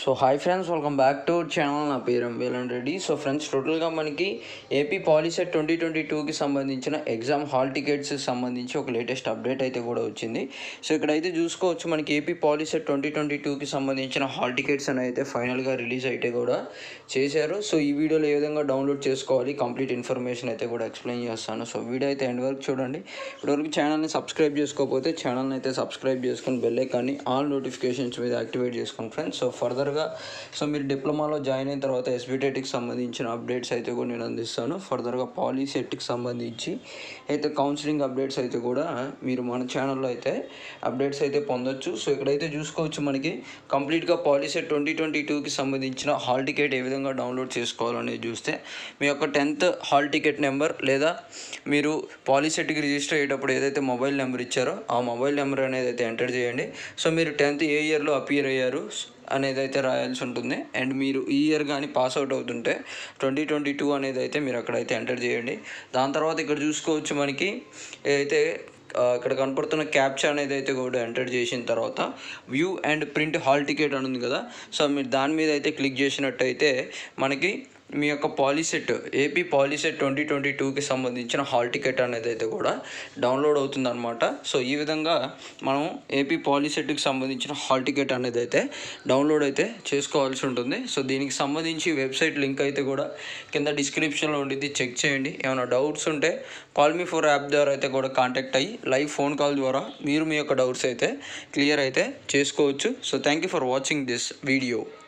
so hi friends welcome back to channel నా పేరు వేలన్ Reddy so friends టోటల్గా మనకి ఏపీ పాలిసెట్ ట్వంటీ ట్వంటీ టూకి సంబంధించిన ఎగ్జామ్ హాల్ టికెట్స్ సంబంధించి ఒక లేటెస్ట్ అప్డేట్ అయితే కూడా వచ్చింది సో ఇక్కడైతే చూసుకోవచ్చు మనకి ఏపీ పాలిసెట్ ట్వంటీ ట్వంటీ టూకి సంబంధించిన హాల్ టికెట్స్ అని అయితే ఫైనల్గా రిలీజ్ అయితే కూడా చేశారు సో ఈ వీడియోలో ఏ విధంగా డౌన్లోడ్ చేసుకోవాలి కంప్లీట్ ఇన్ఫర్మేషన్ అయితే కూడా ఎక్స్ప్లెయిన్ చేస్తాను సో వీడియో అయితే ఎండ్ వరకు చూడండి ఇప్పటివరకు ఛానల్ని సబ్స్క్రైబ్ చేసుకోకపోతే ఛానల్ని అయితే సబ్స్క్రైబ్ చేసుకొని బెల్ ఐకాన్ని ఆల్ నోటిఫికేషన్స్ మీద యాక్టివేట్ చేసుకోండి ఫ్రెండ్స్ సో ఫర్దర్గా సో మీరు డిప్లొమాలో జాయిన్ అయిన తర్వాత ఎస్బిటెట్కి సంబంధించిన అప్డేట్స్ అయితే కూడా నేను అందిస్తాను ఫర్దర్గా పాలీసెట్కి సంబంధించి అయితే కౌన్సిలింగ్ అప్డేట్స్ అయితే కూడా మీరు మన ఛానల్లో అయితే అప్డేట్స్ అయితే పొందొచ్చు సో ఇక్కడైతే చూసుకోవచ్చు మనకి కంప్లీట్గా పాలీసెట్ ట్వంటీ ట్వంటీ టూకి సంబంధించిన హాల్ టికెట్ ఏ విధంగా డౌన్లోడ్ చేసుకోవాలనేది చూస్తే మీ యొక్క టెన్త్ హాల్ టికెట్ నెంబర్ లేదా మీరు పాలీసెట్కి రిజిస్టర్ అయ్యేటప్పుడు ఏదైతే మొబైల్ నెంబర్ ఇచ్చారో ఆ మొబైల్ నెంబర్ అనేది అయితే ఎంటర్ చేయండి సో మీరు టెన్త్ ఏ ఇయర్లో అపియర్ అయ్యారు అనేది అయితే రాయాల్సి ఉంటుంది అండ్ మీరు ఈ ఇయర్ కానీ పాస్ అవుట్ అవుతుంటే ట్వంటీ ట్వంటీ టూ అనేది అయితే మీరు అక్కడైతే ఎంటర్ చేయండి దాని తర్వాత ఇక్కడ చూసుకోవచ్చు మనకి ఏదైతే ఆ, ఇక్కడ కనపడుతున్న క్యాప్చా అనేది అయితే కూడా ఎంటర్ చేసిన తర్వాత view and print hall ticket అని ఉంది కదా సో మీరు దాని మీద అయితే క్లిక్ చేసినట్టయితే మనకి మీ యొక్క POLYCET AP POLYCET twenty twenty టూకి సంబంధించిన హాల్ టికెట్ అనేది అయితే కూడా డౌన్లోడ్ అవుతుంది అనమాట సో ఈ విధంగా మనం ఏపీ పాలిసెట్కి సంబంధించిన హాల్ టికెట్ అనేది అయితే డౌన్లోడ్ అయితే చేసుకోవాల్సి ఉంటుంది సో దీనికి సంబంధించి వెబ్సైట్ లింక్ అయితే కూడా కింద డిస్క్రిప్షన్లో ఉండిద్ది చెక్ చేయండి ఏమైనా డౌట్స్ ఉంటే కాల్ మీ ఫోర్ యాప్ ద్వారా అయితే కూడా కాంటాక్ట్ అయ్యి లైవ్ ఫోన్ కాల్ ద్వారా మీరు మీ యొక్క డౌట్స్ అయితే క్లియర్ అయితే చేసుకోవచ్చు so thank you for watching this video